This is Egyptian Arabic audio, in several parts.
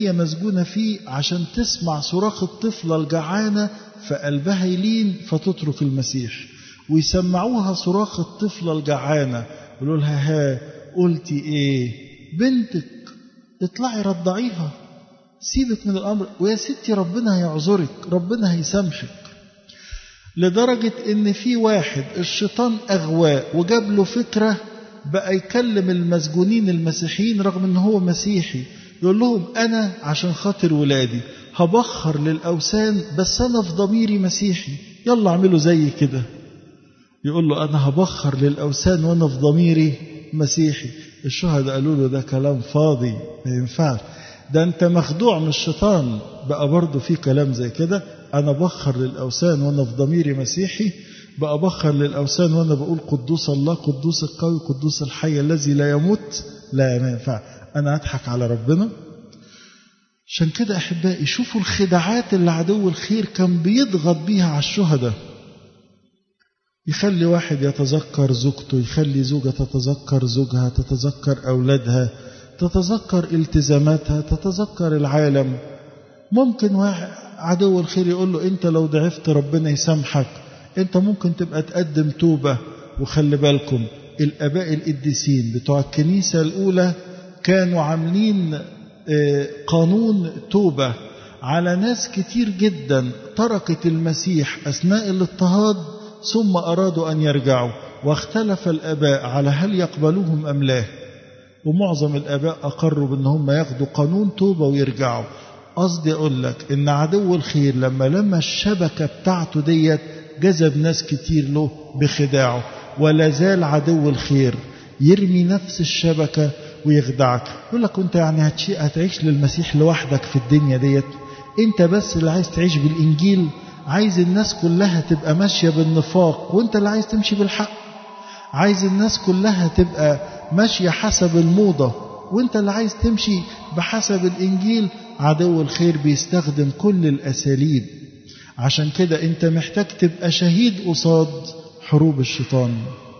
هي مسجونة فيه عشان تسمع صراخ الطفلة الجعانة فقلبها يلين فتترك المسيح ويسمعوها صراخ الطفلة الجعانة يقولوا لها ها قلتي ايه بنتك اطلعي رضعيها سيبك من الامر ويا ستي ربنا هيعذرك ربنا هيسامحك لدرجة ان في واحد الشيطان اغواه وجاب له فكرة بقى يكلم المسجونين المسيحيين رغم ان هو مسيحي يقول لهم انا عشان خاطر ولادي هبخر للاوثان بس انا في ضميري مسيحي يلا اعملوا زي كده يقول له انا هبخر للاوثان وانا في ضميري مسيحي الشهداء قالوا له ده كلام فاضي ما ينفعش ده انت مخدوع من الشيطان بقى برضه في كلام زي كده انا بخر للاوثان وانا في ضميري مسيحي بقى بخر للاوثان وانا بقول قدوس الله قدوس القوي قدوس الحي الذي لا يموت لا ما ينفع انا اضحك على ربنا عشان كده احبائي شوفوا الخداعات اللي عدو الخير كان بيضغط بيها على الشهداء يخلي واحد يتذكر زوجته يخلي زوجة تتذكر زوجها تتذكر أولادها تتذكر التزاماتها تتذكر العالم ممكن واحد عدو الخير يقول له انت لو ضعفت ربنا يسامحك انت ممكن تبقى تقدم توبة وخلي بالكم الاباء القديسين بتوع الكنيسة الاولى كانوا عاملين قانون توبة على ناس كتير جدا تركت المسيح اثناء الاضطهاد ثم ارادوا ان يرجعوا واختلف الاباء على هل يقبلوهم ام لا ومعظم الآباء أقروا بأن هم ياخدوا قانون توبة ويرجعوا قصدي أقول لك إن عدو الخير لما لما الشبكة بتاعته ديت جذب ناس كتير له بخداعه ولا زال عدو الخير يرمي نفس الشبكة ويخدعك يقول لك أنت يعني هتعيش للمسيح لوحدك في الدنيا ديت أنت بس اللي عايز تعيش بالإنجيل عايز الناس كلها تبقى ماشية بالنفاق وأنت اللي عايز تمشي بالحق عايز الناس كلها تبقى ماشية حسب الموضة وانت اللي عايز تمشي بحسب الإنجيل عدو الخير بيستخدم كل الأساليب عشان كده انت محتاج تبقى شهيد قصاد حروب الشيطان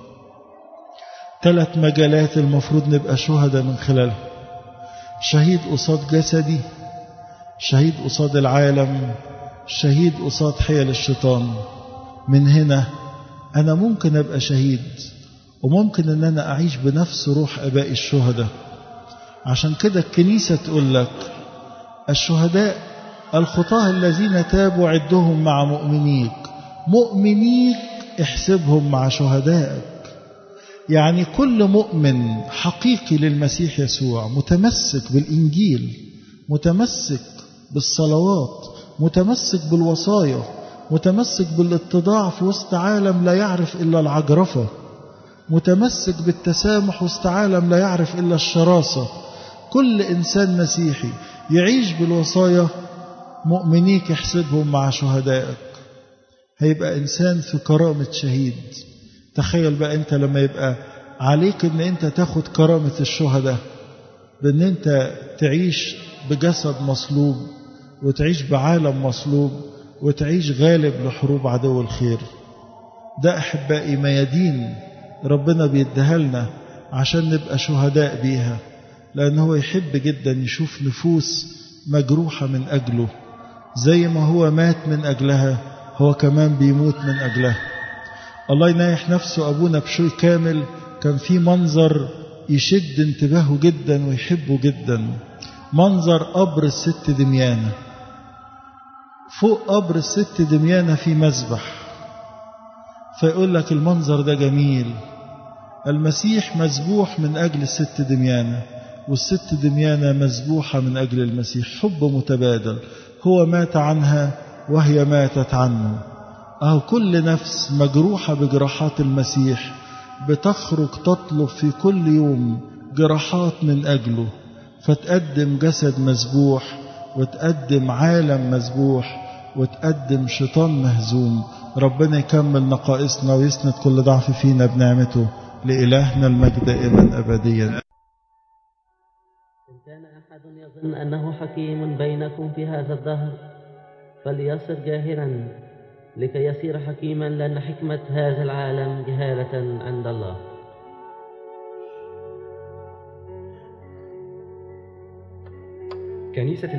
ثلاث مجالات المفروض نبقى شهداء من خلالها شهيد قصاد جسدي شهيد قصاد العالم شهيد قصاد حيل الشيطان من هنا أنا ممكن أبقى شهيد وممكن ان انا اعيش بنفس روح اباء الشهداء عشان كده الكنيسة تقول لك الشهداء الخطاه الذين تابوا عدهم مع مؤمنيك مؤمنيك احسبهم مع شهدائك يعني كل مؤمن حقيقي للمسيح يسوع متمسك بالإنجيل متمسك بالصلوات متمسك بالوصايا متمسك بالاتضاع في وسط عالم لا يعرف إلا العجرفة متمسك بالتسامح وسط عالم لا يعرف إلا الشراسة كل إنسان مسيحي يعيش بالوصايا مؤمنيك يحسبهم مع شهدائك هيبقى إنسان في كرامة شهيد تخيل بقى أنت لما يبقى عليك أن أنت تاخد كرامة الشهداء بأن أنت تعيش بجسد مصلوب وتعيش بعالم مصلوب وتعيش غالب لحروب عدو الخير ده أحبائي ميادين ربنا بيديها لنا عشان نبقى شهداء بيها لأن هو يحب جدا يشوف نفوس مجروحة من أجله زي ما هو مات من أجلها هو كمان بيموت من أجلها الله ينايح نفسه أبونا بشوي كامل كان في منظر يشد انتباهه جدا ويحبه جدا منظر قبر الست دميانة فوق قبر الست دميانة في مذبح فيقول لك المنظر ده جميل المسيح مذبوح من أجل الست دميانة والست دميانة مذبوحة من أجل المسيح حب متبادل هو مات عنها وهي ماتت عنه أو كل نفس مجروحة بجراحات المسيح بتخرج تطلب في كل يوم جراحات من أجله فتقدم جسد مذبوح وتقدم عالم مذبوح وتقدم شيطان مهزوم ربنا يكمل نقائصنا ويسند كل ضعف فينا بنعمته لإلهنا المجد دائما أبديا إن كان أحد يظن أنه حكيم بينكم في هذا الدهر فليصر جاهلا لكي يصير حكيما لأن حكمة هذا العالم جهالة عند الله كنيسة